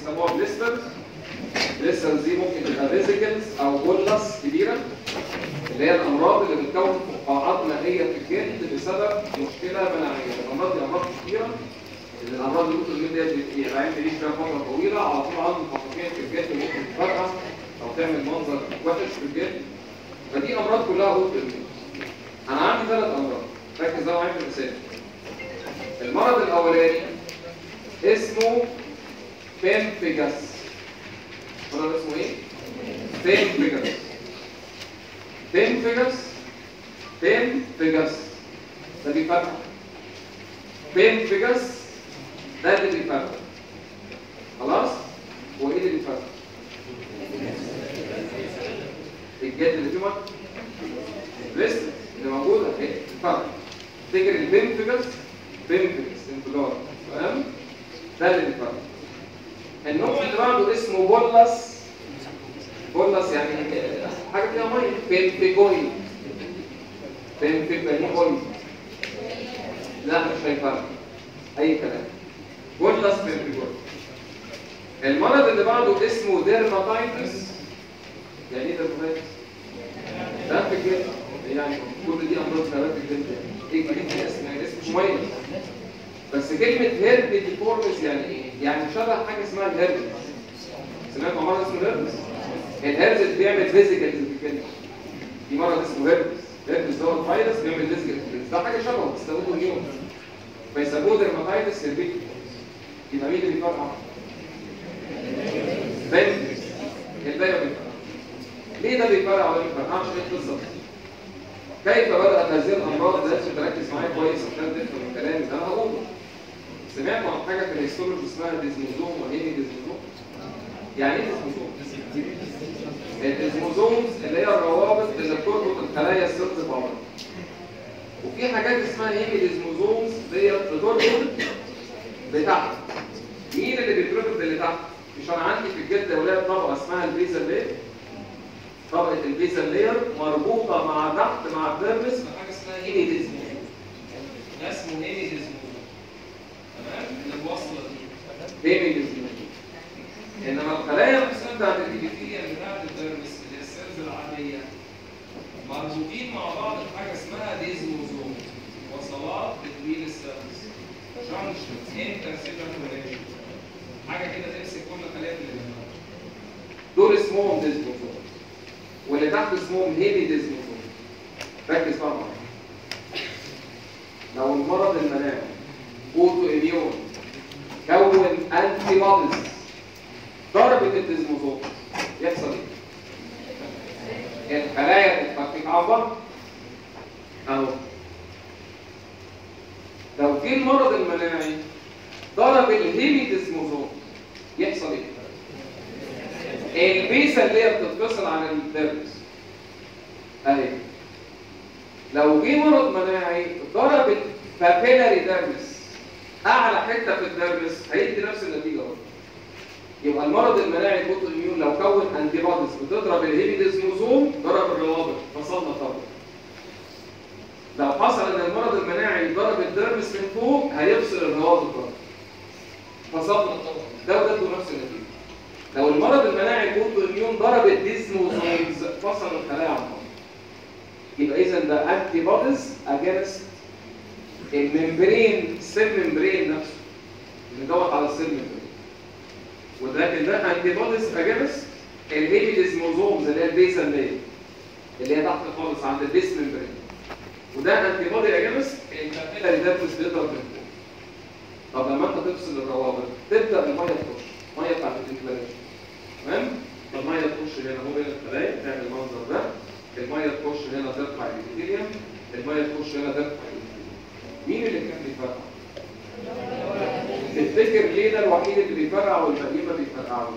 بيسموها بليسترز بليسترز دي ممكن تبقى فيزيكلز او بولس كبيره اللي هي الامراض اللي بتكون فقاعات مائيه في الجلد بسبب مشكله مناعيه الامراض دي امراض كتيره اللي الامراض اللي ممكن دي العين تعيش فيها فتره طويله على طول عنده فقاقين في الجلد ممكن تفرقع او تعمل منظر وحش في الجلد فدي امراض كلها اوتو انا عندي ثلاث امراض ركز بقى معايا في المثال المرض الاولاني اسمه بيمفيجاس المرض اسمه ايه بيمفيجاس بيمفيجاس بيمفيجاس ده بيفرق بيمفيجاس ده اللي بيفرق خلاص هو ايه اللي بيفرق الجلد اللي فيه ميه لسه اللي موجوده اهي فرق تفتكر البيمفيجاس بيمفيجاس انفجار تمام ده اللي بيفرق النوع اللي بعده اسمه بولس بولس يعني حاجه فيها ميه بيمفيجويد بيمفيجويد لا مش هيفرق اي كلام بولس بيمفيجويد المرض اللي بعده اسمه ديرماتايتس يعني ايه ديرماتايتس؟ ده في الجلد يعني كل دي امراض ثبات الجلد ايه الجلد دي اسم يعني اسم مميز بس كلمة هيرب ديفورمس يعني ايه؟ يعني شبه حاجة اسمها الهيرب سمعت مرض اسمه هيربس؟ الهيربس اللي بيعمل فيزيكالز في الجلد في مرض اسمه هيربس هيربس ده هو الفيروس بيعمل فيزيكالز في الجلد ده حاجة شبهه بيستخدموه اليوم فيسموه ديرماتايتس هيربيك يبقى مين اللي بيفرقع؟ بنفس الباقي بيفرقع ليه ده بيفرقع ولا ما بيفرقعش ايه بالظبط؟ كيف بدأت هذه الأمراض لازم تركز معايا كويس عشان تفهم الكلام اللي أنا هقوله. سمعتوا عن حاجة في الهيستولوجي اسمها ديزموزوم وهيمي ديزموزوم؟ يعني إيه ديزموزوم؟ الديزموزومز اللي هي الروابط اللي بتربط الخلايا الست ببعضها. وفي حاجات اسمها هيمي ديزموزومز ديت بتربط بتحت. مين اللي بيتربط باللي تحت؟ مش أنا عندي في الجلد يا ولاد طبقة اسمها البيزل ليه؟ طبقة البيزل لير مربوطة مع تحت مع الدرمس بحاجة اسمها هيميديزموزوم ده اسمه هيميديزموزوم تمام اللي موصلة دي هيميديزموزوم انما الخلايا نفسها بتاعت الابيثيليوم بتاعت الدرمس اللي هي السيلز العادية مربوطين مع بعض بحاجة اسمها ديزموزوم وصلات بتوين السيلز جانكشنز انترسيلر كونكشن حاجة كده تمسك كل خلية اللي جنبها دول اسمهم ديزموزوم واللي تحت اسمهم هيمي ديزموزوم ركز بقى معايا لو المرض المناعي اوتو اميون كون انتي بوديز ضربت الديزموزوم يحصل ايه؟ الخلايا تتفكك على بعض اهو لو في المرض المناعي ضرب الهيمي ديزموزوم يحصل ايه؟ البيسة اللي هي بتتفصل عن الدرس اهي لو جه مرض مناعي ضرب البابيلاري ديرمس اعلى حته في الدرس هيدي نفس النتيجه برضه يبقى المرض المناعي البوتو اميون لو كون انتي بوديز بتضرب الهيميديزموزوم ضرب الروابط فصلنا طبعا لو حصل ان المرض المناعي ضرب الدرمس من فوق هيفصل الروابط برضه فصلنا طبعا ده وده نفس النتيجه لو المرض المناعي البوتو اميون ضرب الديزموزومز فصل الخلايا عن بعض يبقى اذا ده انتي بوديز اجينست الممبرين السيل ممبرين نفسه اللي دوت على السيل ممبرين ولكن ده انتي بوديز اجينست الهيميديزموزومز اللي هي البيسل لاير اللي هي تحت خالص عند البيس ممبرين وده انتي بودي اجينست الكابيلاري ديرمس بيضرب من فوق طب لما انت تفصل الروابط تبدا الميه تخش الميه بتاعت الانفلاميشن تمام فالميه تخش هنا هو بين الخلايا تعمل المنظر ده الميه تخش هنا ترفع الابيثيليوم الميه تخش هنا ترفع الابيثيليوم مين اللي كان بيفرقع؟ تفتكر ليه ده الوحيد اللي بيفرقع والباقيين ما بيفرقعوش؟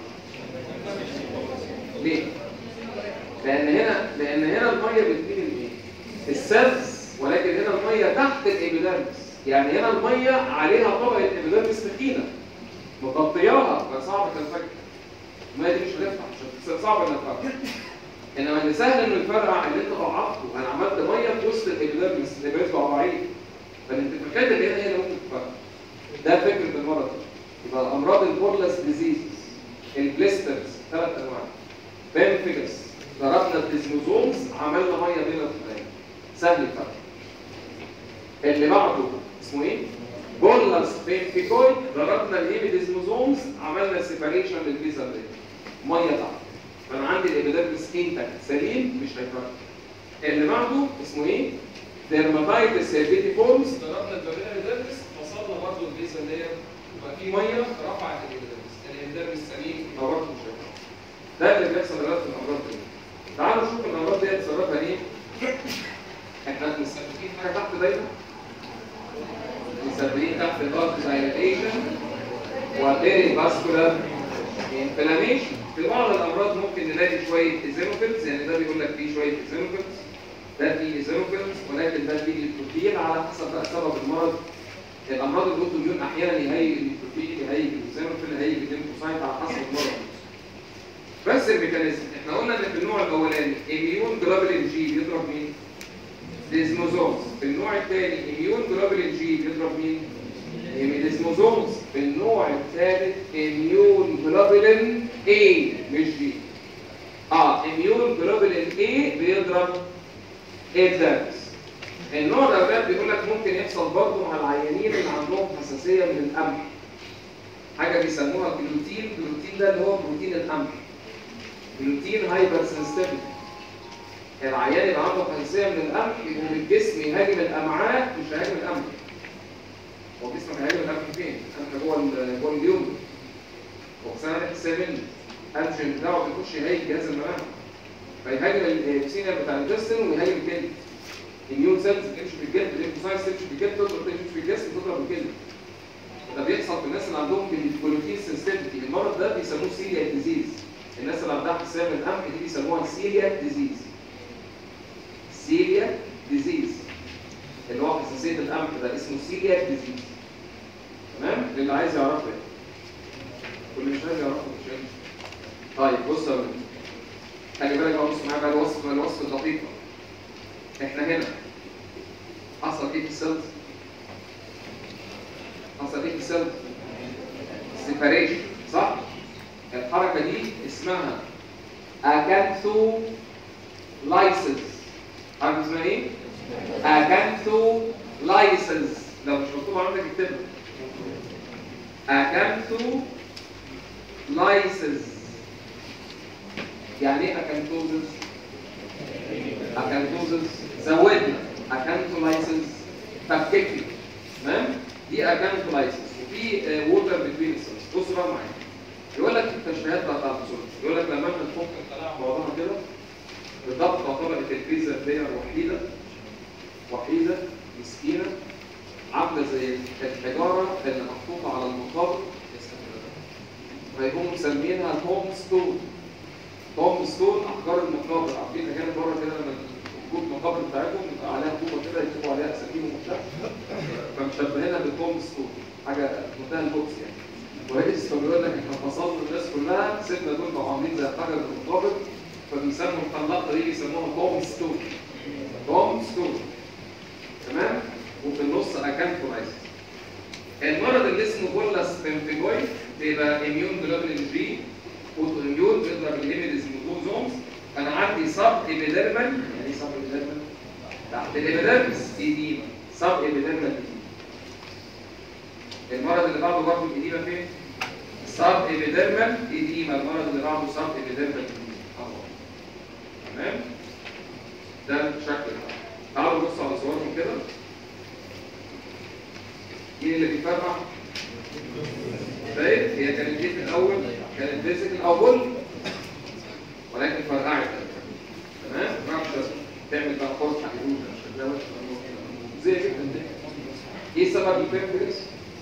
ليه؟ لان هنا لان هنا الميه بتجيب الايه؟ السلز ولكن هنا الميه تحت الابيدرمس يعني هنا الميه عليها طبقه ابيدرمس ثقيله مغطياها فصعب تنفجر الميه دي مش هتفتح مش صعب انها تنفجر انما اللي سهل انه يفرقع اللي انت ضعفته انا عملت ميه في وسط الابيدرمس الابيدرمس بقى ضعيف فالانتفاخات اللي هنا هي اللي ممكن تفرقع ده فكره المرض يبقى الامراض البورلس ديزيز البليسترز ثلاث انواع بامفيجس ضربنا الديزموزومز عملنا ميه بين الخلايا سهل الفرق اللي بعده اسمه ايه؟ بولس بيمفيكويد ضربنا الايبيديزموزومز عملنا سيباريشن للفيزا ميه تحت فانا عندي الابيديرمس انتاكت سليم مش هيفرق اللي بعده اسمه ايه؟ ديرماتايتس هيربيتيفورمز ضربنا البابيلا ابيديرمس وصلنا برضه الفيزا ديت يبقى في ميه رفعت الابيديرمس الابيديرمس سليم يبقى برضه مش هيفرق ده اللي بيحصل دلوقتي في الامراض دي تعالوا نشوف الامراض دي سببها ايه احنا مثبتين حاجه تحت دايما مثبتين تحت ضغط دايليتيشن وبيري فاسكولار انفلاميشن في بعض الامراض ممكن نلاقي شويه ايزينوفيلز يعني ده بيقول لك فيه شويه ايزينوفيلز ده فيه ايزينوفيلز ولكن ده فيه البروتين على حسب بقى سبب المرض الامراض الاوتوميون احيانا يهيج البروتين يهيج الايزينوفيل يهيج الليمفوسايت على حسب المرض بس الميكانيزم احنا قلنا ان في النوع الاولاني اميون جلوبولين جي بيضرب مين؟ ديزموزومز في النوع الثاني اميون جلوبولين جي بيضرب مين؟ ديزموزومز في النوع الثالث اميون جلوبولين اي مش جي اه اميون جلوبولين اي بيضرب الدرس النوع الاولاني بيقول لك ممكن يحصل برضه مع العيانين اللي عندهم حساسيه من القمح حاجه بيسموها جلوتين جلوتين ده اللي هو بروتين القمح جلوتين هايبر سنسيتيفيتي العيان اللي عنده حساسيه من القمح يقوم الجسم يهاجم الامعاء مش هيهاجم القمح هو جسمك هيهاجم القمح فين؟ القمح جوه ال- جوه اليوم هو سنه حساسيه منه الانتيجين بتاعه بيخش يهاجم جهاز المناعه فيهاجم السينيا بتاع الجسم ويهاجم الجلد الميون سيلز تمشي في الجلد الليمفوسايتس تمشي في الجلد تقدر تمشي في الجسم تضرب الجلد ده بيحصل في الناس اللي عندهم جلوتين سنسيتيفيتي المرض ده بيسموه سيليا ديزيز الناس اللي عندها حساسيه من القمح دي بيسموها سيليا ديزيز سيليا ديزيز اللي هو حساسيه القمح ده اسمه سيليا ديزيز تمام اللي عايز يعرفه يعني واللي مش عايز يعرفه مش عايز طيب بص يا ولد خلي بالك بقى بص معايا بقى الوصف الوصف الدقيق احنا هنا حصل ايه في السيلز؟ حصل ايه في السيلز؟ سيباريشن صح؟ الحركه دي اسمها اكانثو لايسنس عارف اسمها ايه؟ اكانثو لايسنس لو مش مكتوب عندك اكتبها اكانثو لايسنس يعني ايه اكانثوزس؟ اكانثوزس زودنا اكانثولايسنس فككني تمام؟ دي اكانثولايسنس وفي ووتر بتوين السيلز بصوا بقى معايا يقول لك التشبيهات بتاعت الصوت يقول لك لما احنا نفك الخلايا بعضها كده بالضبط طبقه الفيزا دي وحيده وحيده مسكينه عامله زي الحجاره اللي محطوطه على المقابر فيقوموا مسمينها هوم ستون هوم ستون احجار المقابر عارفين هنا بره كده لما الكوب المقابر بتاعتهم يبقى عليها طوبه كده يكتبوا عليها اساميهم وبتاع فمشبهينها بالهوم ستون حاجه منتهى البوكس يعني كويس فبيقول لك احنا فصلنا الناس كلها سيبنا دول بقوا عاملين زي حجر المقابر فبيسموا الخلاقه دي بيسموها هوم ستون هوم ستون تمام وفي النص اكانثولايسيس المرض اللي اسمه بولاس بيمفيجويد بيبقى اميون جلوبولين جي اوتو اميون بيضرب الايميديز ميزوزومز انا عندي سب ايبيديرمال يعني ايه سب ايبيديرمال؟ تحت الابيديرمس ايديما سب ايبيديرمال ايديما المرض اللي بعده برضه الإديمة فين؟ سب ايبيديرمال إديمة المرض اللي بعده سب ايبيديرمال إديمة أهو تمام؟ ده شكل تعالوا نبص على صورهم كده مين اللي بيفرقع؟ شايف؟ هي كانت ايه في الأول؟ كانت فيزيكال أو بول ولكن فرقعت تمام؟ رابشر تعمل بقى قرص حديدوز شكلها وحش زي كده ايه سبب البيرفكس؟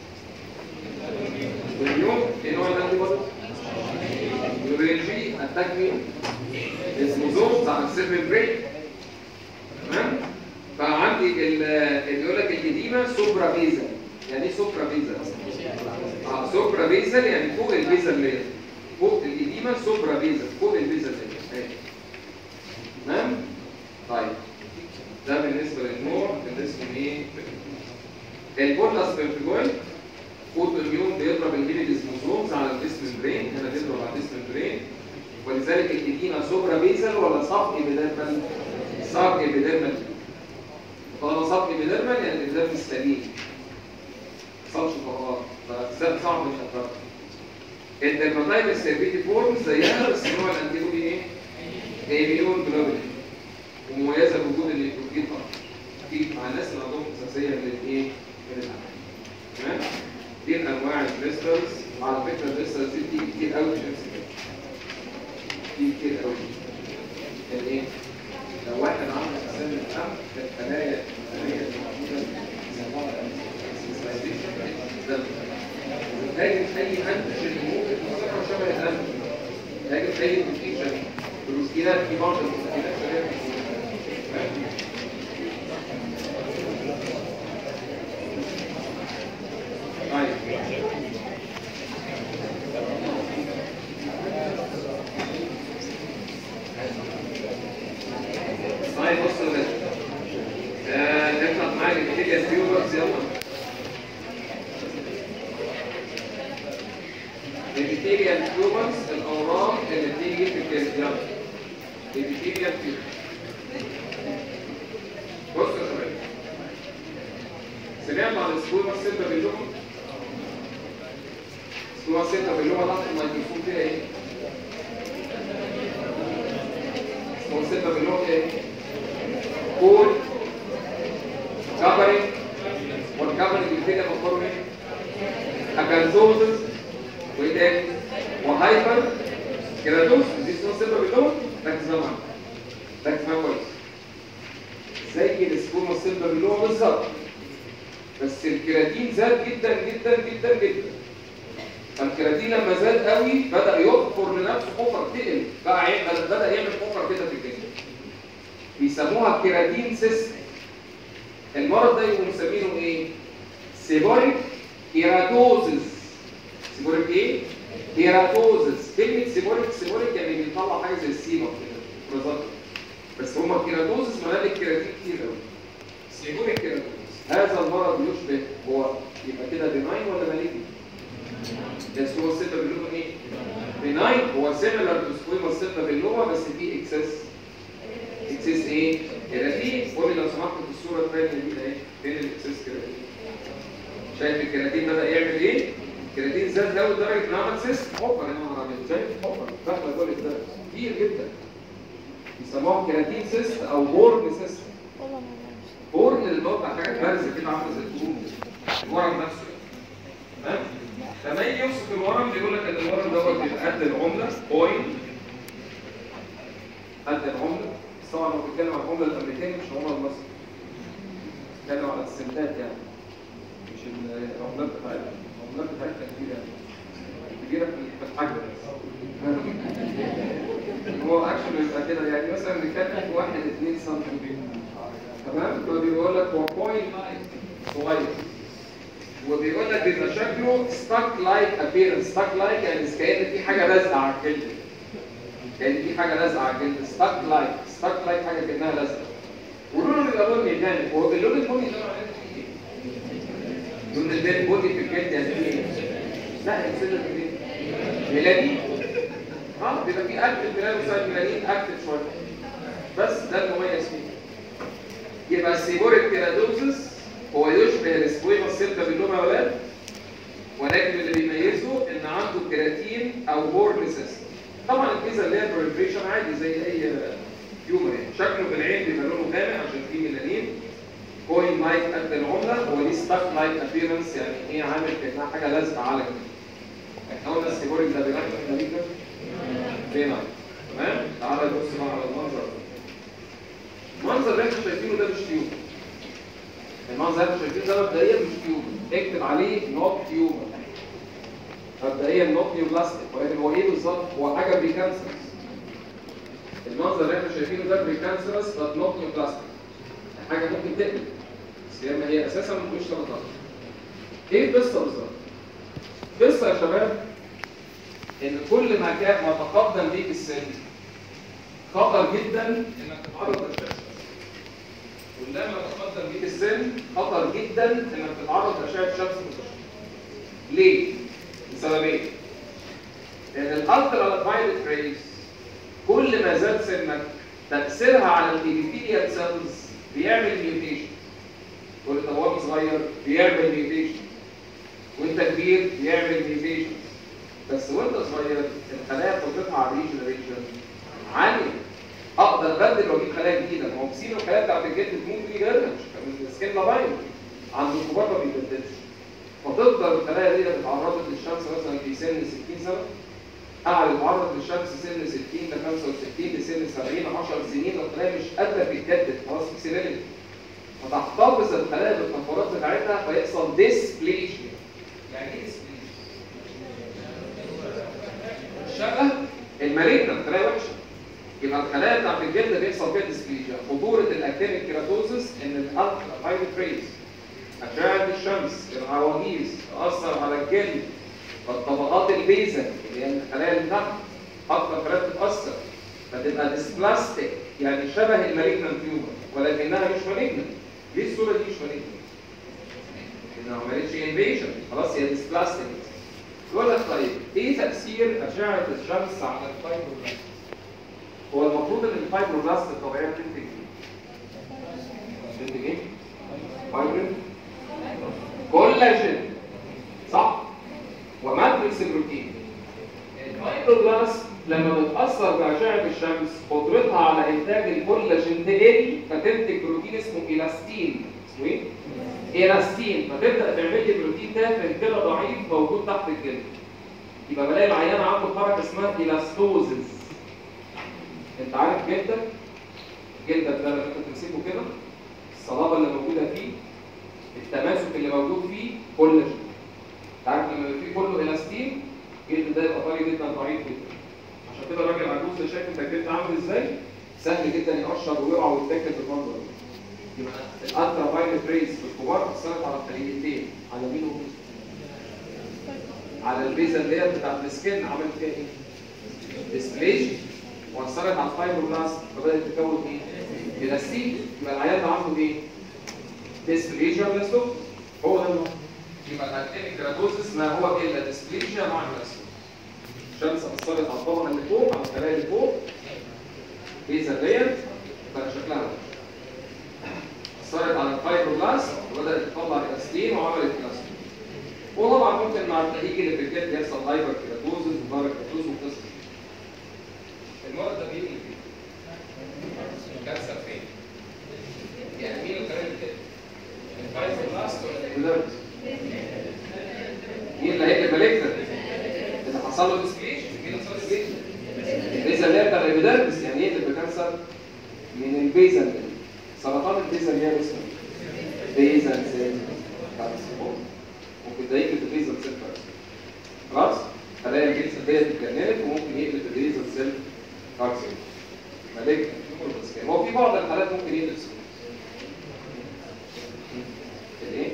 واليوم ايه نوع الانتي بودي؟ يوريجي اتاك مين؟ اسمه بتاع السيرفل بريك تمام؟ فعندي ال- اللي يقول لك الاديمه سوبرا بيزل يعني ايه سوبرا بيزل؟ اه سوبرا بيزل يعني فوق البيزل لير فوق الاديمه سوبرا بيزل فوق البيزل لير أهي. تمام؟ طيب ده بالنسبه للنوع بالنسبه لايه؟ البولاس بيرفيجويد اوتو اميون بيضرب الهيليديز موزومز على الجسم برين هنا بيضرب على الجسم ولذلك الإدينا سوبرا بيزل ولا صف إبيديرمال؟ صف إبيديرمال طالما صف إبيديرمال يعني الإبيديرمال سليم ما حصلش فراغ فالسبب صعب مش هتفرق الدرماتايتس سيرفيتي فورم زيها بس نوع الانتيبودي ايه؟ ايميون جلوبولين ومميزه بوجود الليكوكين اكيد مع الناس اللي عندهم حساسيه للايه؟ من الامراض تمام؟ دي انواع الكريستالز وعلى فكره الكريستالز دي بتيجي كتير قوي في شمس دي كتير قوي يعني ايه؟ لو واحد عنده حساسيه من الامر الخلايا الخلايا اللي موجوده بيسموها الدم لكن اي انتيجين ممكن تصير شبه الانتيجين لكن اي انتيجين بروتينات في بعض البروتينات شبه طيب طيب بص يا باشا آه، نطلع معايا البكتيريا فيورز يلا البكتيريا تيومرز الاورام اللي بتيجي في الكلى البكتيريا تيومرز بص يا شباب سمعت عن السكوما سيلفا باللغه السكوما سيلفا باللغه تحت الميكروفون فيها ايه؟ السكوما سيلفا باللغه فيها ايه؟ كول كفرنج والكفرنج البكتيريا بتفكروا ايه؟ اكالزوزس وايه تاني؟ وهايبر كيراتوس دي اسمها سيلفا باللون ركز بقى معايا ركز معايا كويس زي السكوما سيلفا باللون بالظبط بس الكيراتين زاد جدا جدا جدا جدا فالكيراتين لما زاد قوي بدا يحفر لنفسه حفر تقل بقى يعمل بدا يعمل حفر كده في الجسم بيسموها كيراتين سيست المرض ده يقوموا مسمينه ايه؟ سيبوريك كيراتوزس سيبوريك ايه؟ كيراتوزس كلمة سيبوريك سيبوريك يعني بيطلع حاجة زي السيبر كده بالظبط بس هما كيراتوزس معناه الكيراتين كتير قوي سيبوريك كيراتوزس هذا المرض يشبه هو يبقى كده بناين ولا مالجني؟ بس هو السيتا باللوما ايه؟ بناين هو سيميلر تو سكويما السيتا باللوما بس فيه اكسس اكسس ايه؟ كيراتين قولي لو سمحت في الصورة الثانية دي ايه؟ فين الاكسس كيراتين؟ شايف الكيراتين بدأ يعمل ايه؟ الكيراتين زاد قوي لدرجه ان عمل سيست حفر يا نهار ابيض شايف حفر داخله جوه ده كتير جدا بيسموها كيراتين سيست او بورن سيست بورن اللي هو بتاع حاجات بارزه كده عامله زي الكروم الورم نفسه تمام لما يجي يوصف الورم بيقول لك ان الورم دوت بيبقى قد العمله بوينت قد العمله بس طبعا لو بنتكلم عن العمله الامريكيه مش العمله المصري بنتكلم على السنتات يعني مش العملات بتاعتنا العملات بتاعتنا كبيرة كبيرة في الحجم هو اكشن يبقى كده يعني مثلا بنتكلم في 1 2 سم تمام فبيقول لك هو بوينت صغير وبيقول لك بيبقى شكله ستاك لايك ابيرنس ستاك لايك يعني كأن في حاجة لازقة على الجلد كأن في حاجة لازقة على الجلد ستاك لايك ستاك لايك حاجة كأنها لازقة ولونه بيبقى لون غامق هو اللون البني ده معناه ايه؟ لون الديد بودي في الجلد يعني ايه؟ لا السنة دي ميلانين اه بيبقى في اكتف ميلانوسايت ميلانين اكتف شويه بس ده المميز فيه يبقى السيبوريك كيراتوزس هو يشبه السكويما السيلتا باللوما ولاد ولكن اللي بيميزه ان عنده كيراتين او بورنسس طبعا الكيزه اللي هي بروليفريشن عادي زي اي تيومر يعني شكله بالعين بيبقى لونه غامق عشان فيه ميلانين كوين لايك قد العمله هو ليه ستاك لايك ابيرنس يعني ايه عامل كانها حاجه لازقه على الجلد احنا قلنا السيبوريك ده بينايت ولا مالجنت؟ بينايت تمام؟ تعالى نبص بقى على المنظر ده المنظر اللي احنا شايفينه ده مش تيوب المنظر اللي احنا شايفينه ده مبدئيا مش تيوب اكتب عليه نوت تيوب مبدئيا نوت نيوبلاستيك ولكن هو ايه بالظبط؟ هو حاجه بريكانسرس المنظر اللي احنا شايفينه ده بريكانسرس بس نوت نيوبلاستيك حاجه ممكن تقلب بس هي ما هي اساسا مش سرطان ايه القصه بالظبط؟ القصه يا شباب ان كل ما كان ما تقدم بيك السن خطر جدا انك تتعرض للشمس كلما تقدم بيك السن خطر جدا انك تتعرض لاشعه شمس مباشره ليه؟ لسببين لان الالترا فايلت ريز ما زاد سنك تاثيرها على الابيثيليال سيلز بيعمل ميوتيشن تقول لي طب هو صغير بيعمل ميوتيشن وانت كبير بيعمل ميوتيشن بس وانت صغير الخلايا قدرتها على الريجنريشن عاليه اقدر ابدل واجيب خلايا جديده ما هو بسيب الخلايا بتاعت الجلد تموت دي جدا مش السكين لاين عند الكبار ما بيتبدلش فتفضل الخلايا دي اتعرضت للشمس مثلا في سن 60 سنه قاعد يتعرض للشمس سن 60 ل 65 لسن 70 10 سنين الخلايا مش قادره تتجدد خلاص في سيريلتي فتحتفظ الخلايا بالطفرات بتاعتها فيحصل ديسبليشن يعني ايه ديسبليشن؟ شبه المالجنة خلايا وحشه يبقى الخلايا بتاعت الجلد بيحصل فيها ديسبليشن خطوره الاكتينيك كيراتوزس ان الالترا فايولت ريز اشعه الشمس العواجيز تاثر على الجلد فالطبقات البيزل اللي هي الخلايا اللي تحت اكتر خلايا بتتاثر فتبقى ديسبلاستيك يعني شبه المالجنان تيومر ولكنها مش مالجنان ليه الصوره دي مش مالجنان؟ انها ما عملتش انفيجن خلاص هي ديسبلاستيك يقول لك طيب ايه تاثير اشعه الشمس على الفايبروبلاست؟ هو المفروض ان الفايبروبلاست الطبيعيه بتنتج ايه؟ بتنتج ايه؟ فايبرين كولاجين صح؟ وماتريكس البروتين الفايبروبلاست لما بتأثر بأشعة الشمس قدرتها على إنتاج الكولاجين تقل فتنتج بروتين اسمه إلاستين اسمه إيه؟ إلاستين فتبدأ تعمل لي بروتين تافه كده ضعيف موجود تحت الجلد يبقى بلاقي العيان عنده حركة اسمها إلاستوزز أنت عارف جلدك جلدك ده لما أنت تمسكه كده الصلابة اللي موجودة فيه التماسك اللي موجود فيه كولاجين أنت عارف لما يبقى فيه كله إلاستين الجلد ده يبقى طري جدا ضعيف جدا عشان كده الراجل العجوز ده شايف انت الجلد عامل ازاي سهل جدا يقشر ويقع ويتاكل بالمنظر ده يبقى الالترا فايلت ريز في الكبار اثرت على الخليتين على مين ومين على البيزا اللي هي بتاعت السكن عملت فيها ايه؟ ديسبليشن واثرت على الفايبروبلاست فبدات تكون ايه؟ الاستيك يبقى العيان ده عنده ايه؟ ديسبليشن الاستوك هو ده الموضوع يبقى الاكتينيك كراتوزس ما هو الا ديسبليشن مع الاستوك الشمس اثرت على الطبقه اللي فوق على الخلايا اللي فوق بيزا ديت بقى شكلها وحش اثرت على الفايبروبلاست وبدات تطلع الاستين وعملت كلاستين وطبعا ممكن مع التهيج اللي في الجلد يحصل هايبر كيراتوزس وبارا كيراتوز وقصص المرض ده بيجي فين؟ الكانسر فين؟ يعني مين الخلايا اللي كده؟ الفايبروبلاست ولا الابيدرمس؟ مين اللي هيجي مالكتر؟ اللي حصل له ديسبليشن مين اللي حصل له ديسبليشن؟ البيزا اللي هي بتاع الابيدرمس يعني ايه اللي كانسر؟ من البيزا سرطان البيزا اللي هي اسمه بيزا سيل كارسينوم ممكن ده يقلب البيزا سيل كارسينوم خلاص؟ خلايا الجنس ديت اتجننت وممكن يقلب البيزا سيل كارسينوم مالك هو في بعض الحالات ممكن يقلب سيل الايه؟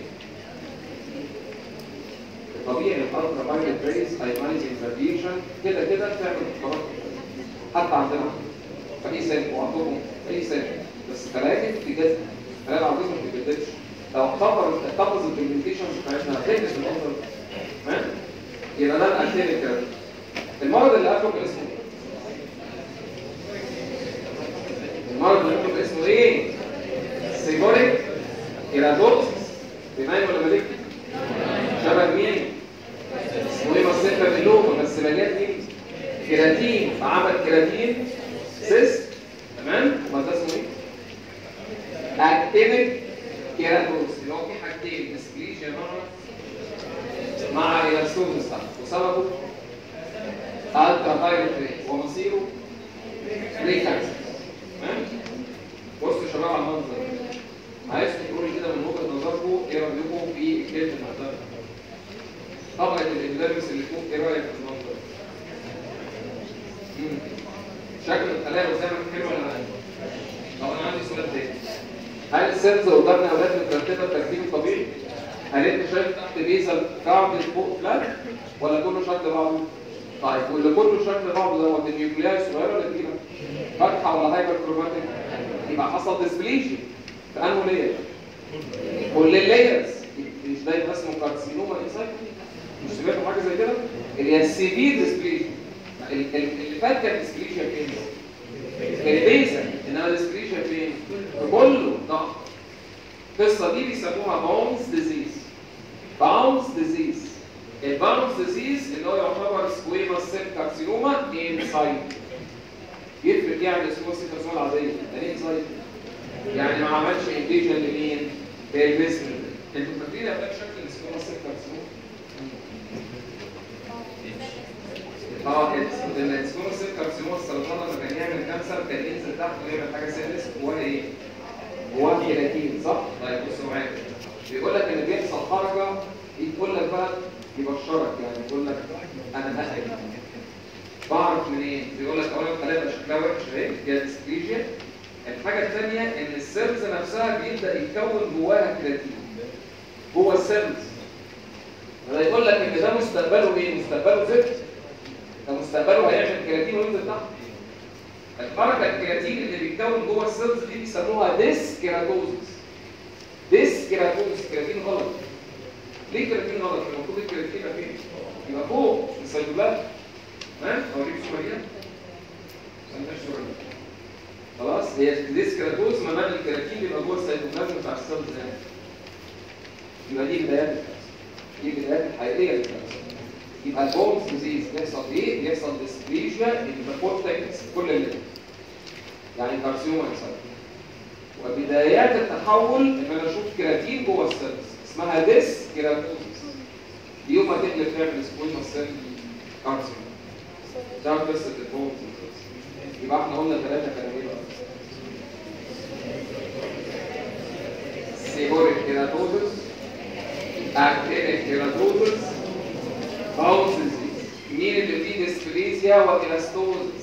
الطبيعي الالترا فايولت ريز ايونايزنج راديشن كده كده بتعمل اختراق حتى عندنا في اي سن وعندكم في اي سن بس خلايا بتتجدد خلايا العظيمه ما بتتجددش لو احتفظ احتفظ البيجمنتيشن بتاعتنا هتلبس الامر تمام يبقى ده الاكتينيك كده المرض اللي قبله كان اسمه ايه؟ المرض اللي قبله كان اسمه ايه؟ سيبوريك كيراتوكسيس بناين ولا مالك؟ شبه مين؟ اسمه ايه ماسيتا ميلوما بس مليان مين؟ كيراتين فعمل كيراتين سيست تمام؟ امال ده اسمه ايه؟ اكتينيك كيراتوس اللي هو في حاجتين ديسبليجيا مع مع الاستوزس وسببه الترا فايروس ومصيره ريكانسر تمام؟ بصوا يا شباب على المنظر عايزكم تقولوا لي كده من وجهه نظركم ايه رايكم في الكلمه المحترمه؟ طبقه الابيدرمس اللي فوق ايه رايك في المنظر؟ مم. شكل الخلايا قدامك حلو ولا لا؟ طب انا عندي سؤال تاني هل السيلز قدامنا يا اولاد مترتبه الترتيب الطبيعي؟ هل انت شايف تحت بيزل كارد فوق فلات ولا كله شكل بعضه؟ طيب واللي كله شكل بعضه دوت النيوكلياي صغيره ولا كبيره؟ فاتحه ولا هايبر كروماتيك؟ يبقى حصل ديسبليشن في انه لاير كل اللايرز مش ده يبقى اسمه كارسينوما انسايت مش سمعتوا حاجه زي كده؟ اللي هي السيفير ديسبليشن اللي فات كان ديسبليشن فين؟ البيزا انما الاسكريشن فين؟ في كله ضغط القصه دي بيسموها باونز ديزيز باونز ديزيز الباونز ديزيز اللي هو يعتبر سكويما سيل كارسينوما انسايد يفرق يعني السكويما سيل كارسينوما العاديه يعني انسايد يعني ما عملش انفيجن لمين؟ للبيسمنت انتوا فاكرين يا بقى شكل السكويما سيل كارسينوما؟ اه السكوما سيل كارسينوما السرطان لما كان يعمل كانسر كان ينزل تحت ويعمل حاجه سيلس جواها ايه؟ جواها كيراتين صح؟ طيب بصوا معايا بيقول لك ان بيحصل حركه يقول لك بقى يبشرك يعني يقول لك انا هقل بعرف منين؟ بيقول لك اولا الخلايا شكلها وحش اهي دي ديسبليجيا الحاجه الثانيه ان السيلز نفسها بيبدا يتكون جواها كيراتين جوه السيلز ده يقول لك ان ده مستقبله ايه؟ مستقبله زفت ده مستقبله هيعمل كيراتين وينزل تحت الحركه الكيراتين اللي بيتكون جوه السيلز دي بيسموها ديس كيراتوزس ديس كيراتوزس كيراتين غلط ليه كيراتين غلط؟ المفروض الكيراتين يبقى فين؟ يبقى فوق في السيتوبلازم ها؟ اوريك صوره دي ما صوره دي خلاص هي ديس كيراتوز ما معنى الكيراتين يبقى جوه السيتوبلازم بتاع السيلز هنا يبقى دي بدايات الكانسر دي بدايات الحقيقيه للكانسر يبقى البونز ديزيز بيحصل ايه؟ بيحصل ديسبليجيا ان ذا كورتكس كل اللي يعني كارسيوما انسان وبدايات التحول ان انا اشوف كيراتين جوه السيلز اسمها ديس كيراتوزس دي يوم ما تقلب تعمل سكويما سيل كارسيوما ده قصه البونز ديزيز يبقى احنا قلنا ثلاثه كانوا ايه بقى؟ سيبوريك كيراتوزس اكتينيك كيراتوزس باونز ديزيز مين اللي فيه ديسبليزيا والاستوزس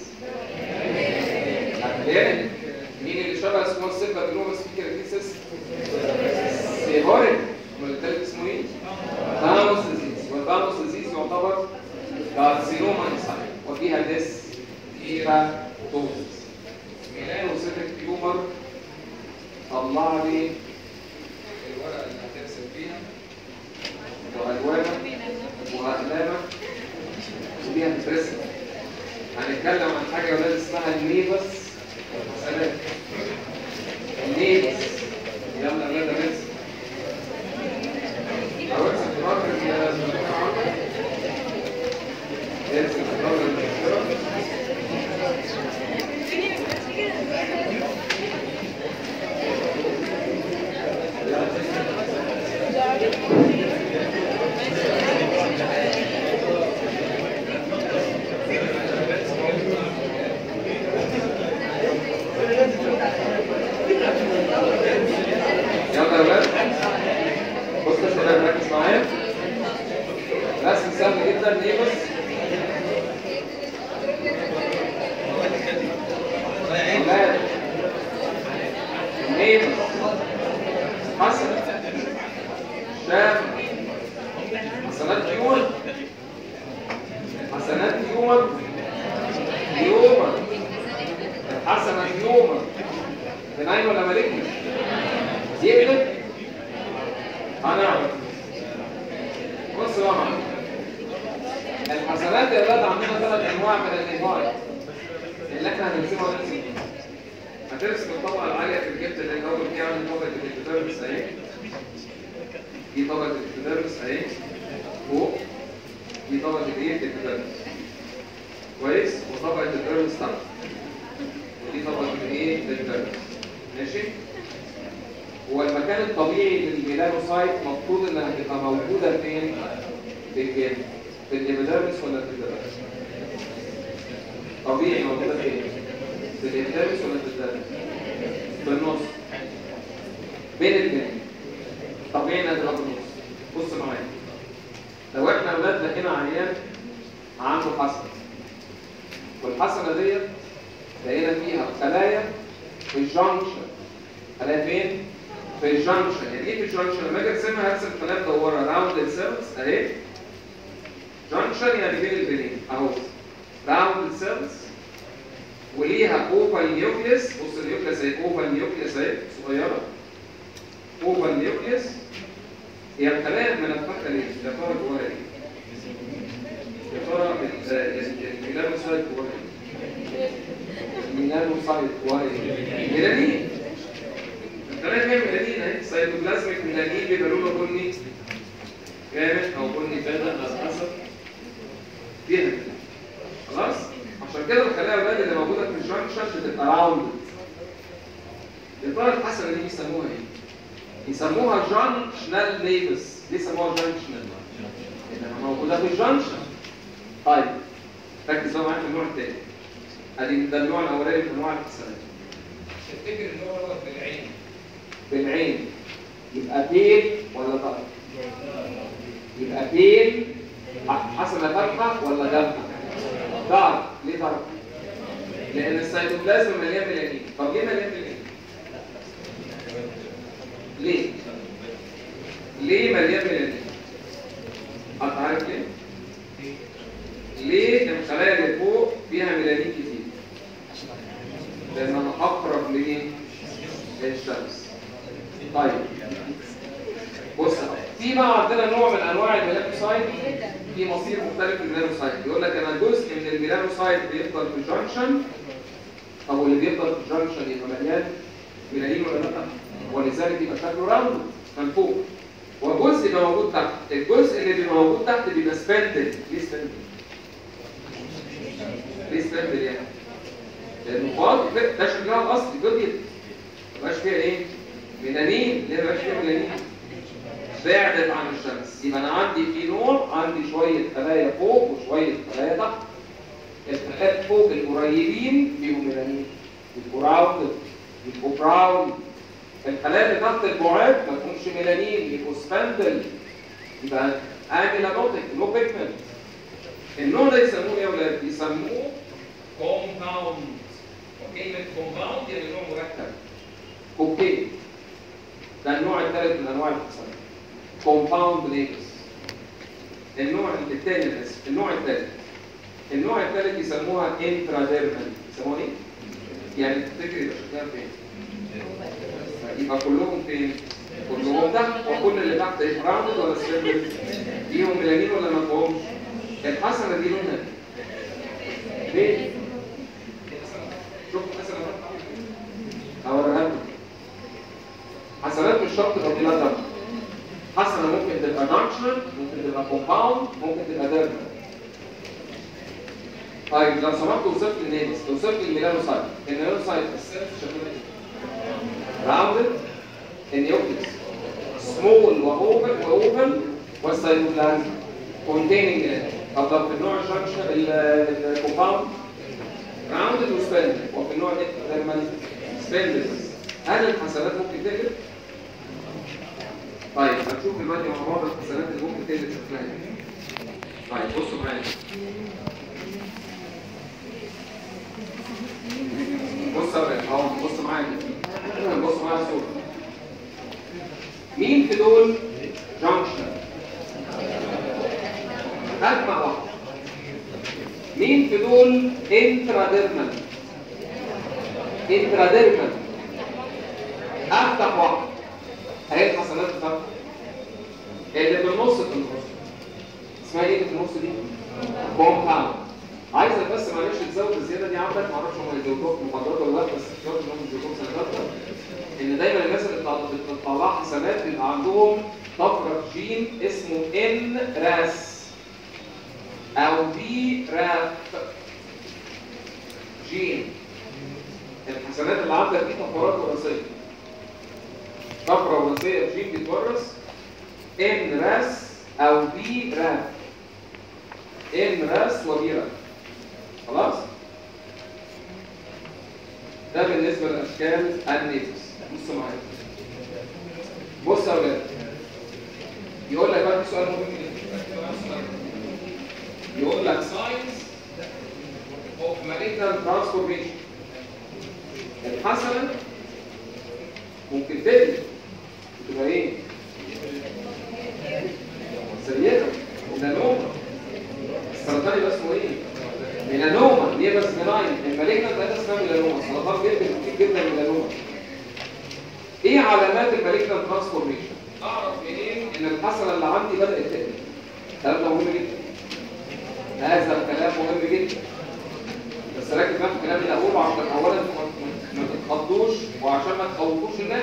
اكتينيك مين اللي شبه سمول سيل بابيلوماس في كيراتيسس سيبوريك امال التالت اسمه ايه باونز ديزيز والباونز ديزيز يعتبر كارسينوما انسايد وفيها ديس كيراتوزس ميلانو سيتك تيومر طلع لي الورقه اللي هترسم فيها والوانك واقلامك ودي هتترسم هنتكلم عن حاجه ولاد اسمها النيبس سلام النيبس يلا يا ولاد نرسم ارسم في ظهر يا ارسم في ظهر المشترك يلا يا ولاد بص يا شباب ركز معايا رسم سهل جدا ليه بس ولاد نيبس حسن شام حسنات يوم حسنات يوم يوم حسنة يوم بناين ولا مالكني يقلب هنعرف بص بقى معايا الحسنات يا ولاد عندنا ثلاث انواع من النهاية اللي احنا هنرسمها ونرسم هترسم الطبقة العالية في الجبت اللي الأول فيها عامل طبقة الإبتدارمس أهي دي طبقة الإبتدارمس أهي فوق دي طبقة الإيه الإبتدارمس كويس وطبقة الإبتدارمس تحت ودي طبقة الإيه الإبتدارمس ماشي هو المكان الطبيعي للميلانوسايت المفروض انها تبقى موجوده فين؟ في الجلد في الابيدرمس ولا في الدرمس؟ طبيعي موجوده فين؟ في الابيدرمس ولا في الدرمس؟ في النص بين الاثنين طبيعي انها تبقى في النص بص معايا لو احنا اولاد لقينا عيان عنده حسنه والحسنه ديت لقينا فيها خلايا في الجنكشن خلايا فين؟ في الجنكشن يعني ايه في الجنكشن لما اجي ارسمها هرسم خلايا مدوره راوند سيلز اهي جنكشن يعني بين البنين اهو راوند سيلز وليها اوفال نيوكليس بص النيوكليس اهي اوفال نيوكليس اهي صغيره اوفال نيوكليس هي الخلايا المنفخه ليه؟ يا ترى جواها ايه؟ يا ترى الميلانوسايت جواها ايه؟ الميلانوسايت واي ميلانين الخلايا فيها ميلانين اهي سيتوبلازميك ميلانين بيبقى لونه بني جامد او بني فاتح على حسب فيها ميلانين. خلاص عشان كده الخلايا يا اولاد اللي موجوده في الجنكشن بتبقى راوند يا ترى الحسنه دي بيسموها ايه؟ يسموها جانكشنال نيبس ليه سموها جانكشنال؟ لانها موجوده في الجنكشن طيب ركز بقى معايا في النوع الثاني ادي ده النوع الاولاني من انواع الحسنات تفتكر ان هو دوت بالعين بالعين يبقى بيل ولا ضغط؟ يبقى بيل حسنه فاتحه ولا جامده؟ دارك ليه دارك؟ لان السيتوبلازم مليان ميلانين طب ليه مليان ميلانين؟ ليه؟ ليه مليان ميلانين؟ انت عارف ليه؟ ليه الخلايا اللي فوق فيها ميلانين كتير؟ لانها اقرب لايه؟ للشمس. طيب بص في بقى عندنا نوع من انواع الميلانوسايت في مصير مختلف للميلانوسايت يقول لك انا جزء من الميلانوسايت بيفضل في الجنكشن طب واللي بيفضل في الجنكشن يبقى مليان ميلانين ولا لا؟ ولذلك يبقى شكله راوند من فوق وجزء يبقى موجود تحت الجزء اللي بيبقى موجود تحت بيبقى سبندل ليه سبندل؟ ليه سبندل يعني؟ لانه فاضي ده شكلها الاصلي فضيت مبقاش فيها ايه؟ ميلانين ليه مبقاش فيها ميلانين؟ بعدت عن الشمس يبقى انا عندي في نوع عندي شويه خلايا فوق وشويه خلايا تحت الخلايا فوق القريبين فيهم ميلانين يبقوا راوند يبقوا براون الخلايا اللي تحت البعاد ما فيهمش ميلانين يبقوا سباندل يبقى اميلانوتيك نو بيجمنت النوع ده يسموه ايه يا ولاد؟ يسموه كومباوند وكلمه كومباوند يعني نوع مركب اوكي ده النوع الثالث من انواع الحصان كومباوند نيكس النوع الثاني اسف النوع الثالث النوع الثالث يسموها انتراديرمال يسموها ايه؟ يعني تفتكر يبقى شكلها فين؟ يبقى كلهم فين؟ كلهم تحت وكل اللي تحت ايه راوند ولا سيرفر؟ ليهم ميلانين ولا ما فيهمش؟ الحسنه دي لونها ليه؟ شوف حسنه اوريها لكم حسنات مش شرط فضيلة دم حسنة ممكن تبقى ناتشرال ممكن تبقى كومباوند ممكن تبقى ديرمال طيب لو سمحت وصفت النيمس وصفت الميلانوسايت الميلانوسايت السيلف شكلها ايه؟ راوندد النيوكليس سمول واوفل واوفل والسيتوبلازم containing طب لو في النوع الجنكشن الكومباوند راوندد وسبندد وفي النوع الديرمال سبندد بس هل الحسنات ممكن تقلب؟ طيب هنشوف دلوقتي مع بعض الحسنات اللي ممكن تقلب شكلها ايه. طيب بصوا معايا. بص يا ولاد اهو بص معايا بص معايا الصورة. مين في دول جانكشن؟ أجمع واحد. مين في دول انتراديرمال؟ انتراديرمال افتح واحد اهي الحسنات بتاعتك اللي في النص في النص اسمها ايه اللي في النص دي؟ كومباوند عايزك بس معلش تزود الزياده دي عندك معرفش هم يزودوها في المحاضرات ولا لا بس اختيار انهم يزودوها سنه ثالثه ان دايما الناس اللي بتطلع- بتطلع حسنات بيبقى عندهم طفره في جين اسمه ان راس او بي راف جين الحسنات اللي عندك دي طفرات وراثيه طفره وراثيه في جين بيتورث ان راس او بي راف ان راس وبي راف خلاص ده بالنسبه لاشكال النيفس بصوا معايا بص يا اولاد يقول لك بقى في سؤال مهم جدا يقول لك ساينس اوف malignant ترانسفورميشن الحسنه ممكن تقلب تبقى ايه؟ سيئه ميلانوما السرطان يبقى اسمه ايه؟ ميلانوما ليه بس بناين المالجنت ده اسمها ميلانوما سرطان جدا كتير جدا ميلانوما ايه علامات المالجنت ترانسفورميشن؟ اعرف منين ان الحسنه اللي عندي بدات تقلب الكلام ده مهم جدا هذا الكلام مهم جدا بس ركز بقى في الكلام اللي هقوله عشان اولا ما- ما تتخضوش وعشان ما تخوفوش الناس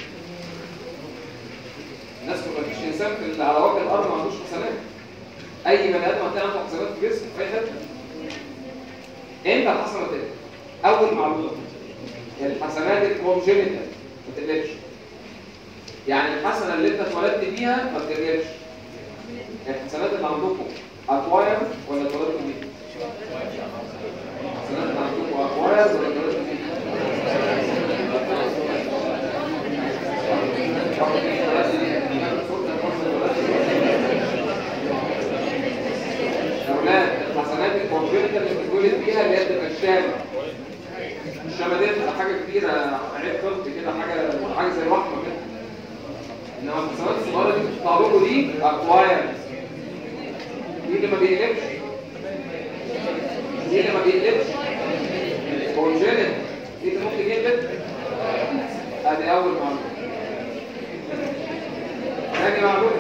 الناس ما فيش انسان في على وجه الارض ما عندوش حسنات اي بني ادم هتلاقي عنده حسنات في جسمه في اي حته امتى الحسنه تقل اول معلومه الحسنات الكونجنتال ما تقلبش يعني الحسنه اللي انت اتولدت بيها ما بتقلبش الحسنات اللي عندكم اكواير ولا اتولدتوا بيها الحسنات اللي عندكم اكواير ولا اتولدتوا بيها أولاد الحسنات الكونجنتال اللي بتتولد بيها اللي هي بتبقى الشامة الشامة دي بتبقى حاجة كبيرة عيب طفل كده حاجة حاجة زي الرحمة كده إنما الحسنات الصغيرة دي بتطلع لكم دي أكواير دي اللي ما بيقلبش دي اللي ما بيقلبش كونجنتال دي اللي ممكن يقلب ادي اول معلومه ثاني معلومه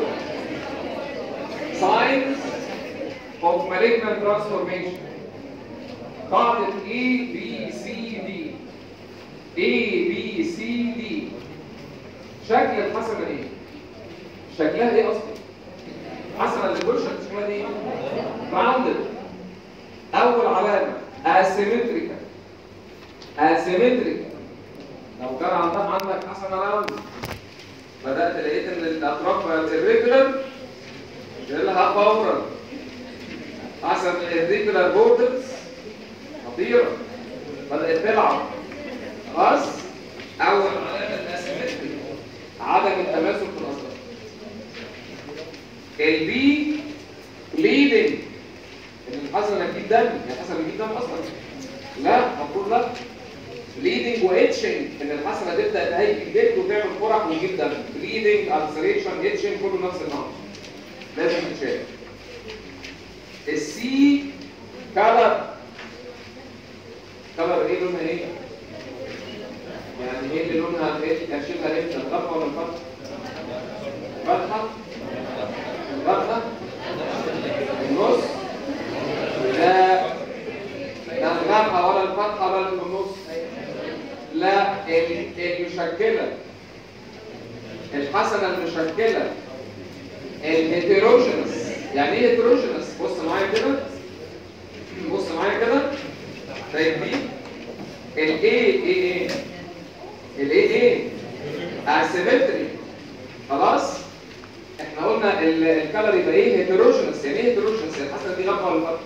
signs of malignant transformation قاعدة A B C D A B C D شكل الحسنة ايه؟ شكلها ايه اصلا؟ حسنة اللي بوشك شكلها ايه؟ rounded اول علامة asymmetrical asymmetrical لو كان عندك عندك حسنة راوند بدأت لقيت ان الاطراف بقت irregular لها فورا حسب الريجولار بوردرز خطيرة بدأت تلعب خلاص أول علامة الأسيمتري عدم التماسك في الأطراف البي بليدنج إن الحسنة تجيب دم يعني الحسنة بتجيب دم أصلا لا المفروض لا بليدنج واتشنج ان الحسنه تبدا تهيج الجلد وتعمل قرح وتجيب دم بليدنج السريشن اتشنج كله نفس النوع لازم تتشاف السي كلر كلر ايه لونها ايه؟ يعني ايه اللي لونها ايه؟ اشيلها امتى؟ الغرفه ولا الفتحه؟ الفتحه؟ الفتحه؟ النص؟ لا لا الغرفه ولا الفتحه ولا اللي في النص لا ال- المشكله الحسنه المشكله الهيتروجينس يعني ايه هيتروجينس بص معايا كده بص معايا كده شايف دي الاي ايه ايه الاي ايه اسيمتري خلاص احنا قلنا ال- الكالوري يبقى ايه هيتروجينس يعني ايه هيتروجينس يعني الحسنه دي غامقه ولا فتحه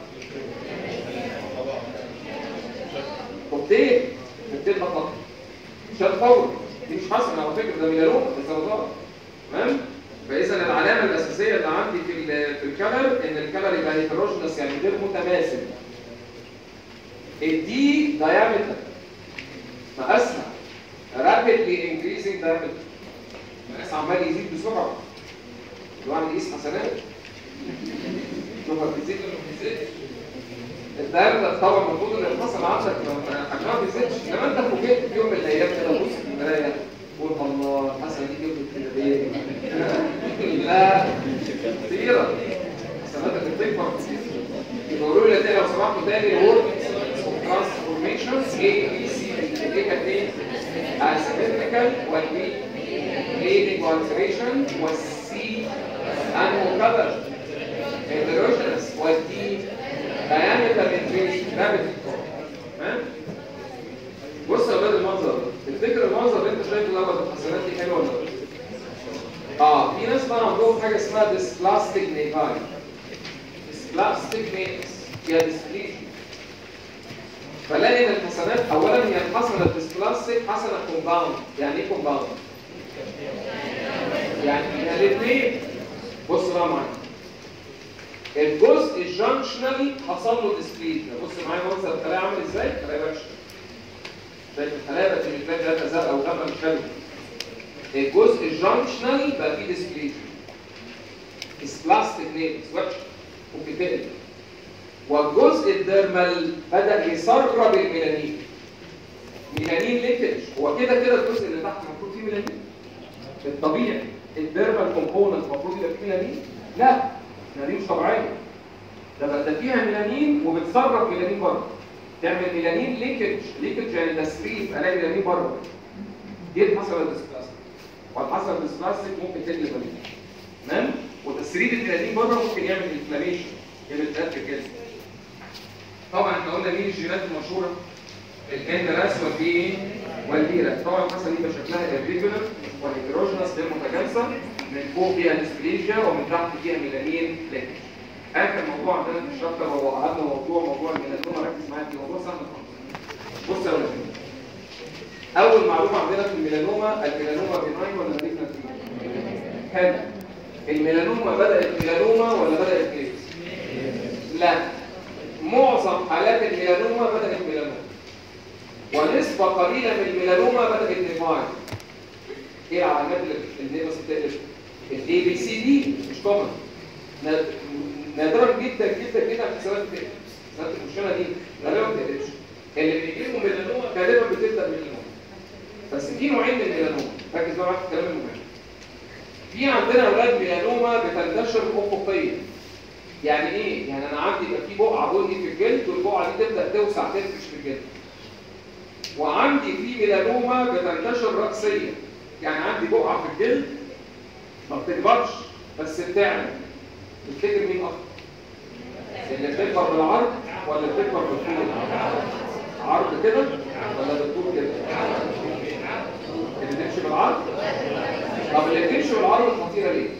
كوكتيل كوكتيل بطاطا شال فوري دي مش حسنه على فكره ده ميلانوما ده سرطان تمام فاذا العلامه الاساسيه اللي عندي في ال- في الكلر ان الكلر يبقى هيتروجينس يعني غير متماثل الدي دايمتر مقاسها رابيدلي انكريزنج دايمتر مقاس عمال يزيد بسرعه الواحد يقيس حسنات شوفها بتزيد ولا ما بتزيدش الدايمتر طبعا المفروض ان الحصل عندك ما- حجمها ما بيزيدش انما انت فوجئت في يوم من الايام كده تبص في المرايه تقول الله الحسنه دي كبرت كده ليه؟ لا كتيره حسناتك بتكبر كتير يقولوا لي تاني لو سمحتوا تاني وورد ترانسفورميشنز اي بي سي ايه كانت ايه؟ asymmetrical والبي bleeding ulceration والسي انو كلر heterogeneous والدي diameter increase gravity تمام؟ بص يا ولاد المنظر ده تفتكر المنظر اللي انت شايفه دوت الحسنات دي حلوه ولا لا؟ اه في ناس بقى عندهم حاجه اسمها dysplastic نيفاي dysplastic نيفس فيها ديسبليشن فلاقي ان الحسنات اولا هي الحسنه الديسبلاستيك حسنه كومباوند يعني ايه كومباوند؟ يعني الاثنين بص بقى معايا الجزء الجانكشنال حصل له ديسبليشن بص معايا منظر الخلايا عامل ازاي؟ خلايا وحشه شايف الخلايا بقت مش باين ثلاثه زرقاء وغامقه مش حلوه الجزء الجانكشنال بقى فيه ديسبليشن بلاستيك نيلز وحشه ممكن تقلب والجزء الديرمال بدا يسرب الميلانين ميلانين ليكج هو كده كده الجزء اللي تحت المفروض فيه ميلانين الطبيعي الديرمال كومبوننت المفروض يبقى فيه ميلانين لا ميلانين مش طبيعيه ده بقى ده فيها ميلانين وبتسرب ميلانين بره تعمل ميلانين ليكج ليكج يعني تسريب الاقي ميلانين بره دي حصل الديسبلاستيك والحصل الديسبلاستيك ممكن تقلب ميلانين تمام وتسريب الميلانين بره ممكن يعمل انفلاميشن يعمل التهاب في الجلد طبعا احنا قلنا مين الجينات المشهوره الاندراس والبي والبيرا طبعا الحصه دي بيبقى شكلها irregular والهيتروجينس غير متجانسه من فوق فيها ديسبليجيا ومن تحت فيها ميلانين ليكج اخر موضوع عندنا في الشابتر وهو اهم موضوع موضوع الميلانوما ركز معايا في موضوع سهل خالص بص يا ولد اول معلومه عندنا في الميلانوما الميلانوما بناين ولا مالجنت حلو الميلانوما بدات ميلانوما ولا بدات كليبس لا معظم حالات الميلانوما بدات ميلانوما ونسبه قليله من الميلانوما بدات نيفاين ايه العلامات اللي النيفاس بتقلب الاي بي سي دي مش كومن نادرا جدا جدا جدا في سنوات التقلب سنوات المشكله دي غالبا ما بتقلبش اللي بيجيلهم ميلانوما غالبا بتبدا ميلانوما بس في نوعين من الميلانوما ركز بقى معايا في الكلام المهم في عندنا اولاد ميلانوما بتنتشر افقيا يعني ايه يعني انا عندي يبقى في بقعه بني في الجلد والبقعه دي تبدا توسع تنفش في الجلد وعندي في ميلانوما بتنتشر راسيا يعني عندي بقعه في الجلد ما بتكبرش بس بتعمل تفتكر مين اكتر اللي بتكبر بالعرض ولا بتكبر بالطول عرض كده ولا بالطول كده اللي تمشي بالعرض طب اللي بتمشي بالعرض خطيره ليه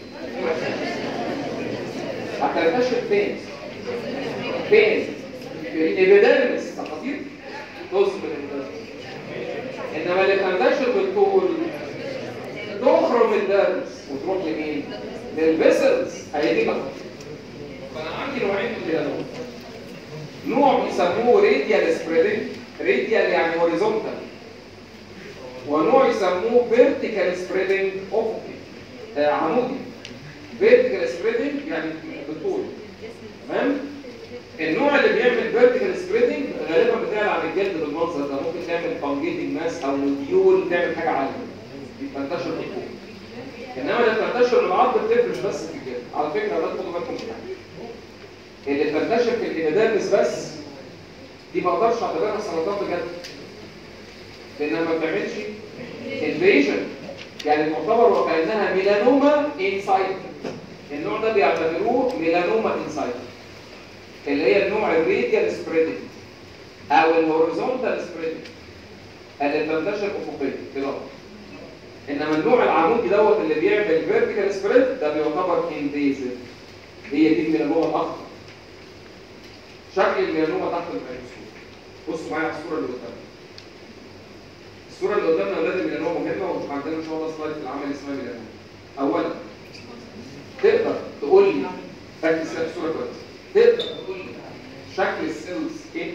هتنتشر فين فين في الابيديرمس ده خطير تصبر الابيديرمس انما اللي تنتشر بالطول تخرم الدرس وتروح لمين للفيسلز هي دي بقى فانا عندي نوعين من الميلانوما نوع بيسموه راديال سبريدنج راديال يعني هوريزونتال ونوع يسموه فيرتيكال سبريدنج افقي آه عمودي فيرتيكال سبريدنج يعني بالطول تمام النوع اللي بيعمل فيرتيكال سبريدنج غالبا بتعلى على الجلد بالمنظر ده ممكن تعمل فانجيتنج ماس او ديول تعمل حاجه عاليه بتنتشر بالطول انما اللي بتنتشر بالعرض بتفرش بس في الجلد على فكره اولاد خدوا بالكم من حاجه اللي بتنتشر في الابيديرمس بس دي ما اقدرش اعتبرها سرطان بجد لانها ما بتعملش انفيجن يعني تعتبر وكانها ميلانوما انسايد النوع ده بيعتبروه ميلانوما انسايد اللي هي النوع الراديال سبريدنج او الهوريزونتال سبريدنج اللي بتنتشر افقيا كده انما النوع العمودي دوت اللي بيعمل فيرتيكال سبريد ده بيعتبر انفيزيف هي دي الميلانوما الاخضر شكل الميلانوما تحت الميكروسكوب بصوا معايا على الصوره اللي قدامنا الصوره اللي قدامنا اولاد الميلانوما مهمه ومش عندنا ان شاء الله سلايد في العمل اسمها ميلانوما اولا تقدر تقول لي ركز في الصوره كويس تقدر تقول لي شكل السيلز ايه؟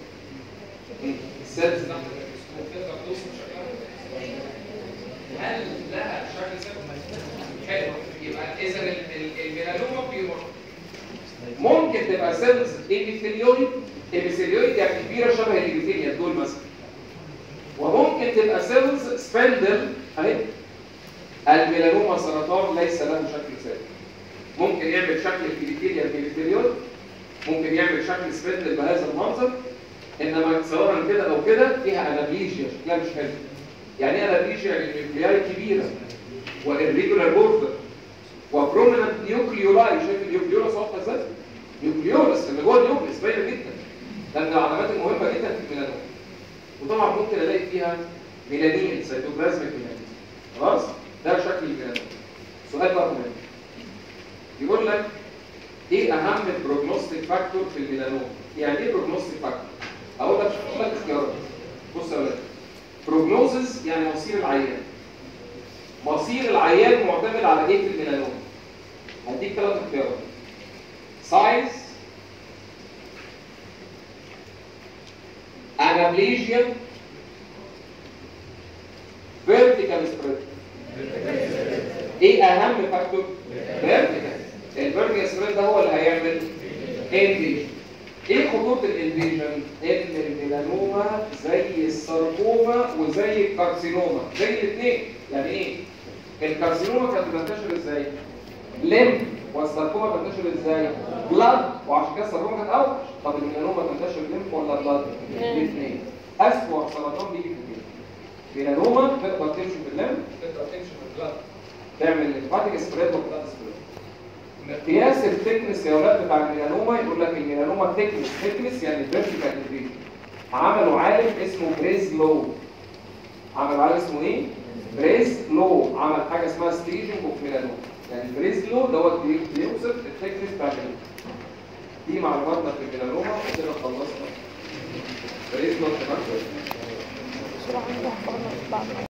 السيلز تحت الميكروسكوب تقدر توصف شكلها؟ هل لها شكل سيلز؟ حلو يبقى اذا الميلانوما بيور ممكن تبقى سيلز ايبيثيليويد ايبيثيليويد يعني كبيره شبه الابيثيليا دول مثلا وممكن تبقى سيلز سبندل اهي الميلانوما سرطان ليس له شكل ثابت ممكن يعمل شكل الابيثيليا الابيثيليويد ممكن يعمل شكل سبندل بهذا المنظر انما سواء كده او كده فيها انابليجيا شكلها مش حلو يعني ايه انابليجيا يعني النيوكلياي كبيره والريجولار بوردر وبروميننت نيوكليولاي شايف النيوكليولاس واضحه ازاي؟ نيوكليولاس اللي جوه النيوكليس باينه جدا ده من العلامات المهمه جدا في الميلانوما وطبعا ممكن الاقي فيها ميلانين سيتوبلازميك ميلانين خلاص؟ ده شكل الميلانوما سؤال بقى مهم يقول لك ايه اهم البروجنوستيك فاكتور في الميلانوما؟ يعني ايه بروجنوستيك فاكتور؟ اقول لك اقول لك اختيارات بص يا ولاد بروجنوزز يعني مصير العيان مصير العيان معتمد على ايه في الميلانوما هديك ثلاث اختيارات سايز انابليجيا فيرتيكال سبريد ايه اهم فاكتور فيرتيكال الفيرتيكال سبريد ده هو اللي هيعمل انفيجن ايه خطوره الانفيجن ان الميلانوما زي الساركوما وزي الكارسينوما زي الاثنين يعني ايه الكارسينوما كانت بتنتشر ازاي لم والساركوما تنتشر ازاي؟ بلاد وعشان كده الساركوما كانت اوحش طب الميلانوما تنتشر ليمف ولا بلاد؟ الاثنين اسوأ سرطان بيجي في الجلد ميلانوما تقدر تمشي في الليمف تقدر تمشي في البلاد تعمل ليمفاتيك سبريد وبلاد سبريد قياس الثيكنس يا ولاد بتاع الميلانوما يقول لك الميلانوما ثيكنس ثيكنس يعني فيرتيكال ديجري عملوا عالم اسمه بريز لو عمل عالم اسمه ايه؟ بريز لو عمل حاجه اسمها ستيجنج اوف ميلانوما يعني بريز لو دوت بي- بيوصف الثيكنس بتاع الميلانوما دي معلوماتنا في الميلانوما وكده خلصنا بريز لو تمام بسرعة نروح بره بعد